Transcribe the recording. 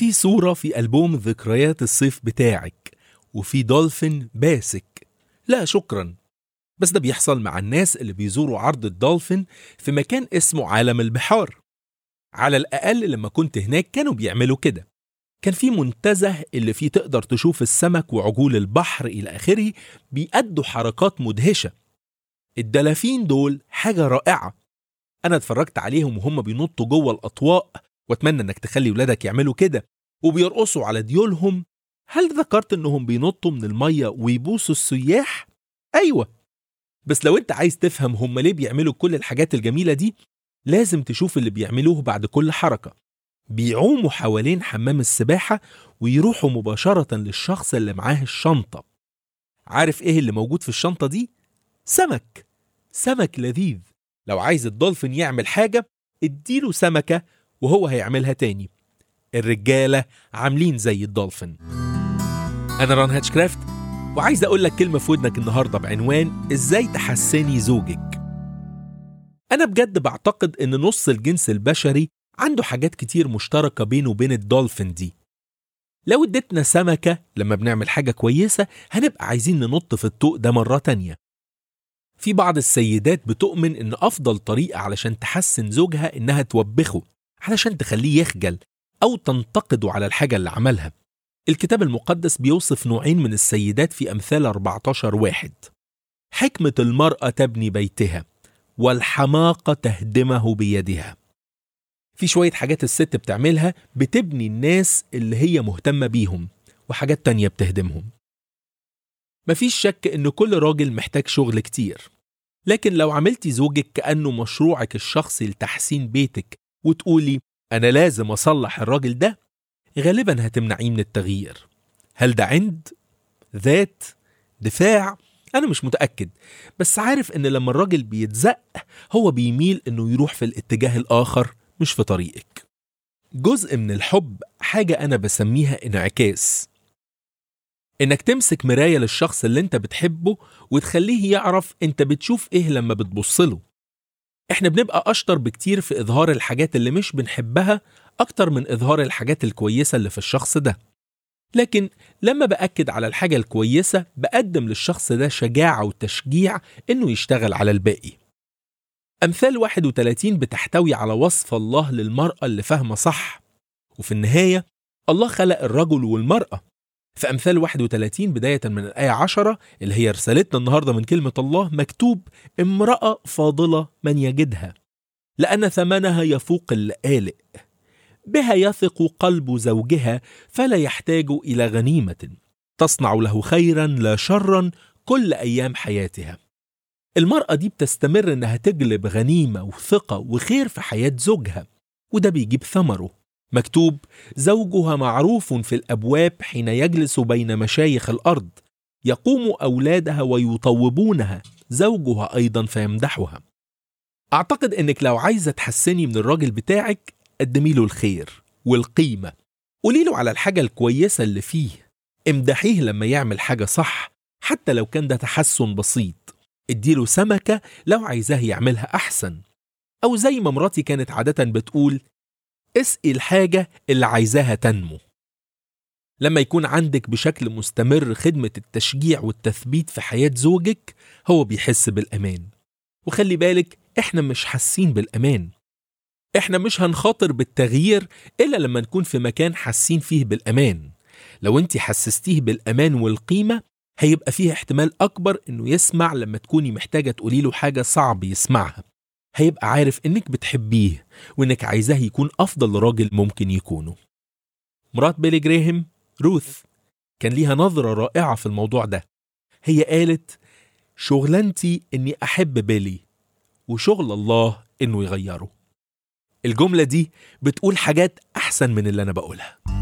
في صورة في ألبوم ذكريات الصيف بتاعك وفي دولفين باسك لا شكرا بس ده بيحصل مع الناس اللي بيزوروا عرض الدولفين في مكان اسمه عالم البحار على الأقل لما كنت هناك كانوا بيعملوا كده كان في منتزه اللي فيه تقدر تشوف السمك وعجول البحر إلى آخره بيأدوا حركات مدهشة الدلافين دول حاجة رائعة أنا اتفرجت عليهم وهم بينطوا جوه الأطواق وأتمنى إنك تخلي ولادك يعملوا كده وبيرقصوا على ديولهم هل ذكرت إنهم بينطوا من المية ويبوسوا السياح؟ أيوة بس لو أنت عايز تفهم هم ليه بيعملوا كل الحاجات الجميلة دي لازم تشوف اللي بيعملوه بعد كل حركة بيعوموا حوالين حمام السباحة ويروحوا مباشرة للشخص اللي معاه الشنطة عارف ايه اللي موجود في الشنطة دي؟ سمك سمك لذيذ لو عايز الدولفين يعمل حاجة اديله سمكة وهو هيعملها تاني الرجالة عاملين زي الدولفين أنا ران هاتشكرافت وعايز أقول لك كلمة في ودنك النهاردة بعنوان إزاي تحسني زوجك أنا بجد بعتقد إن نص الجنس البشري عنده حاجات كتير مشتركة بينه وبين الدولفين دي لو اديتنا سمكة لما بنعمل حاجة كويسة هنبقى عايزين ننط في الطوق ده مرة تانية في بعض السيدات بتؤمن إن أفضل طريقة علشان تحسن زوجها إنها توبخه علشان تخليه يخجل أو تنتقده على الحاجة اللي عملها الكتاب المقدس بيوصف نوعين من السيدات في أمثال 14 واحد حكمة المرأة تبني بيتها والحماقة تهدمه بيدها في شوية حاجات الست بتعملها بتبني الناس اللي هي مهتمة بيهم وحاجات تانية بتهدمهم مفيش شك إن كل راجل محتاج شغل كتير لكن لو عملتي زوجك كأنه مشروعك الشخصي لتحسين بيتك وتقولي أنا لازم أصلح الراجل ده غالبا هتمنعيه من التغيير هل ده عند؟ ذات؟ دفاع؟ أنا مش متأكد بس عارف إن لما الراجل بيتزق هو بيميل إنه يروح في الاتجاه الآخر مش في طريقك جزء من الحب حاجة أنا بسميها انعكاس إنك تمسك مراية للشخص اللي أنت بتحبه وتخليه يعرف أنت بتشوف إيه لما بتبصله إحنا بنبقى أشطر بكتير في إظهار الحاجات اللي مش بنحبها أكتر من إظهار الحاجات الكويسة اللي في الشخص ده لكن لما بأكد على الحاجة الكويسة بقدم للشخص ده شجاعة وتشجيع إنه يشتغل على الباقي أمثال 31 بتحتوي على وصف الله للمرأة اللي فاهمة صح وفي النهاية الله خلق الرجل والمرأة في أمثال 31 بداية من الآية 10 اللي هي رسالتنا النهاردة من كلمة الله مكتوب امرأة فاضلة من يجدها لأن ثمنها يفوق اللآلئ بها يثق قلب زوجها فلا يحتاج إلى غنيمة تصنع له خيرا لا شرا كل أيام حياتها المرأة دي بتستمر إنها تجلب غنيمة وثقة وخير في حياة زوجها وده بيجيب ثمره مكتوب زوجها معروف في الأبواب حين يجلس بين مشايخ الأرض يقوم أولادها ويطوبونها زوجها أيضا فيمدحها أعتقد إنك لو عايزة تحسني من الراجل بتاعك قدمي له الخير والقيمة قولي له على الحاجة الكويسة اللي فيه امدحيه لما يعمل حاجة صح حتى لو كان ده تحسن بسيط اديله سمكة لو عايزاه يعملها أحسن أو زي ما مراتي كانت عادة بتقول اسقي الحاجة اللي عايزاها تنمو لما يكون عندك بشكل مستمر خدمة التشجيع والتثبيت في حياة زوجك هو بيحس بالأمان وخلي بالك احنا مش حاسين بالأمان احنا مش هنخاطر بالتغيير إلا لما نكون في مكان حاسين فيه بالأمان لو انت حسستيه بالأمان والقيمة هيبقى فيه احتمال أكبر إنه يسمع لما تكوني محتاجة تقولي له حاجة صعب يسمعها هيبقى عارف إنك بتحبيه وإنك عايزاه يكون أفضل راجل ممكن يكونه مرات بيلي جراهام روث كان ليها نظرة رائعة في الموضوع ده هي قالت شغلانتي إني أحب بيلي وشغل الله إنه يغيره الجملة دي بتقول حاجات أحسن من اللي أنا بقولها